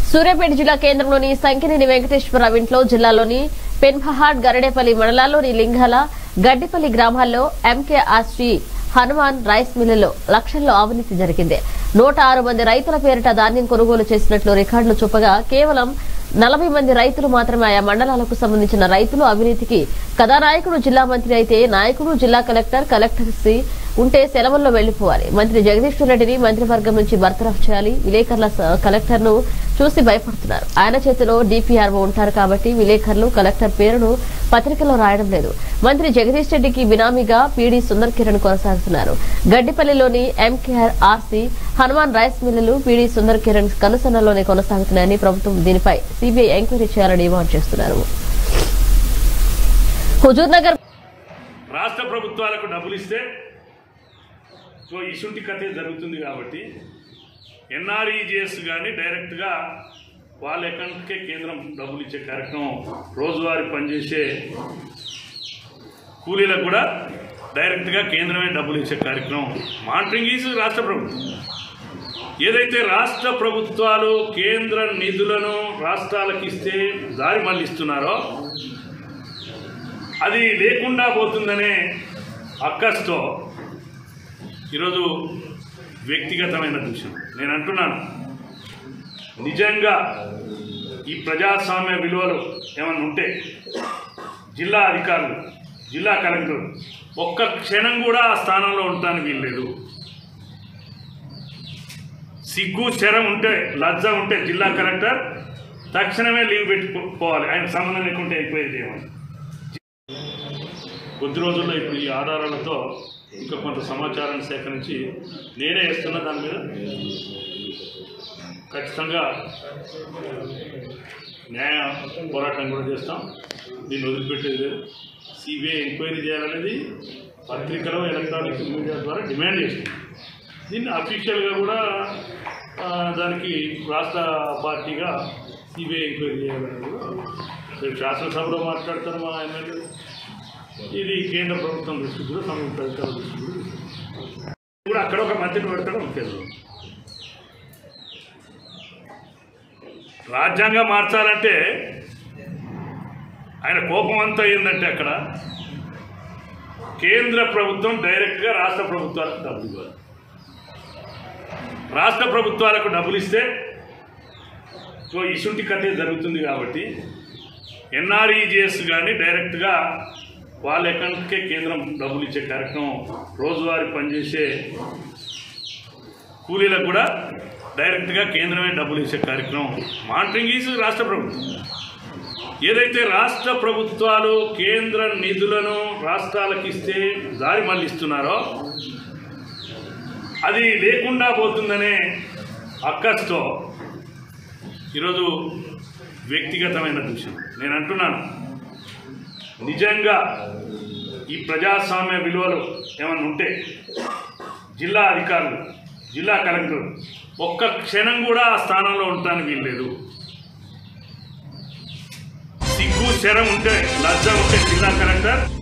సూర్యాపేట జిల్లా కేంద్రంలోని సంకినేని వెంకటేశ్వరరావు ఇంట్లో జిల్లాలోని పెన్పహాడ్ గరడేపల్లి మండలాల్లోని లింగాల గడ్డిపల్లి గ్రామాల్లో ఎంకే శ్రీ హనుమాన్ రైస్ మిల్లులో లక్షల్లో అవినీతి జరిగింది నూట ఆరు మంది రైతుల పేరిట ధాన్యం కొనుగోలు చేసినట్లు రికార్డులు చూపగా కేవలం నలభై మంది రైతులు మాత్రమే ఆయా మండలాలకు సంబంధించిన రైతులు అవినీతికి కథానాయకుడు జిల్లా మంత్రి అయితే నాయకుడు జిల్లా కలెక్టర్ కలెక్టర్సీ ఉంటే సెలవుల్లో వెళ్లిపోవాలి మంత్రి జగదీశ్వర్ రెడ్డిని మంత్రివర్గం నుంచి బర్తరఫ్ చేయాలి విలేకరుల స- కలెక్టర్ను చూసి భయపడుతున్నారు ఆయన చేతిలో డీపీఆర్ఓ ఉంటారు కాబట్టి విలేకరులు కలెక్టర్ పేరును పత్రికలో రాయడం లేదు మంత్రి జగదీష్ రెడ్డికి బినామీగా పీడీ సుందర్ కిరణ్ కొనసాగుతున్నారు గడ్డిపల్లిలోని ఎంకేఆర్ ఆర్సీ హనుమాన్ రైస్ మిల్లులు పీడీ సుందర్ కిరణ్ కనుసన్నలోనే కొనసాగుతున్నాయని ప్రభుత్వం దీనిపై సీబీఐ ఎంక్వైరీ చేయాలని డిమాండ్ చేస్తున్నారు హుజూర్ నగర్ రాష్ట్ర ప్రభుత్వాలకు డబ్బులు ఇస్తే సో ఇసుంటి కథే జరుగుతుంది కాబట్టి ఎన్ఆర్ఈజిఎస్ కానీ డైరెక్ట్గా వాళ్ళ అకౌంట్కే కేంద్రం డబ్బులు ఇచ్చే కార్యక్రమం రోజువారీ పనిచేసే కూలీలకు కూడా డైరెక్ట్గా కేంద్రమే డబ్బులు ఇచ్చే కార్యక్రమం మానిటరింగ్ ఈజ్ రాష్ట్ర ప్రభుత్వం ఏదైతే రాష్ట్ర ప్రభుత్వాలు కేంద్ర నిధులను రాష్ట్రాలకు ఇస్తే దారి మళ్ళిస్తున్నారో అది లేకుండా పోతుందనే అక్కస్తో ఈరోజు వ్యక్తిగతమైన దృశ్యం నేను అంటున్నాను నిజంగా ఈ ప్రజాస్వామ్య విలువలు ఏమైనా ఉంటే జిల్లా అధికారులు జిల్లా కలెక్టర్ ఒక్క క్షణం కూడా ఆ స్థానంలో ఉండటానికి వీల్లేదు సిగ్గు శరం ఉంటే లజ్జ ఉంటే జిల్లా కలెక్టర్ తక్షణమే లీవ్ పెట్టుకోవాలి ఆయన సంబంధం లేకుంటే ఎంక్వైరీ చేయమని కొద్ది రోజుల్లో ఇప్పుడు ఈ ఆధారాలతో ఇంకా కొంత సమాచారాన్ని సేకరించి నేనే ఇస్తున్న దాని మీద ఖచ్చితంగా న్యాయ పోరాటం కూడా చేస్తాం దీన్ని వదిలిపెట్టేది లేదు సిబిఐ ఎంక్వైరీ చేయాలనేది పత్రికలో ఎలక్ట్రానిక్ మీడియా ద్వారా డిమాండ్ చేస్తుంది దీన్ని అఫీషియల్గా కూడా ఆ, దానికి రాష్ట్ర పార్టీగా సిబిఐ ఎంక్వైరీ చేయాలని కూడా రేపు శాసనసభలో మాట్లాడతారు మా ఎమ్మెల్యే ఇది కేంద్ర ప్రభుత్వం దృష్టికి కూడా సంబంధిత అధికారుల దృష్టికి కూడా తీసుకెళ్తాం. కూడా అక్కడ ఒక మంత్రిని పెడతాడు ముఖ్యంగా రాజ్యాంగం మార్చాలంటే ఆయన కోపం అంతా ఏంటంటే అక్కడ కేంద్ర ప్రభుత్వం డైరెక్ట్గా రాష్ట్ర ప్రభుత్వాలకు డబ్బులు ఇవ్వాలి రాష్ట్ర ప్రభుత్వాలకు డబ్బులు ఇస్తే సో ఇసుంటి కథే జరుగుతుంది కాబట్టి ఎన్ఆర్ఈజిఎస్ కానీ డైరెక్ట్గా వాళ్ళ అకౌంట్కే కేంద్రం డబ్బులు ఇచ్చే కార్యక్రమం రోజువారీ పనిచేసే కూలీలకు కూడా డైరెక్ట్గా కేంద్రమే డబ్బులు ఇచ్చే కార్యక్రమం మానిటరింగ్ ఈజ్ రాష్ట్ర ప్రభుత్వం ఏదైతే రాష్ట్ర ప్రభుత్వాలు కేంద్ర నిధులను రాష్ట్రాలకు ఇస్తే దారి మళ్ళిస్తున్నారో అది లేకుండా పోతుందనే అక్కస్తో ఈరోజు వ్యక్తిగతమైన దృశ్యం నేను అంటున్నాను నిజంగా ఈ ప్రజాస్వామ్య విలువలు ఏమైనా ఉంటే జిల్లా అధికారులు జిల్లా కలెక్టర్ ఒక్క క్షణం కూడా ఆ స్థానంలో ఉండటానికి వీల్లేదు సిగ్గు శరం ఉంటే లజ్జ ఉంటే జిల్లా కలెక్టర్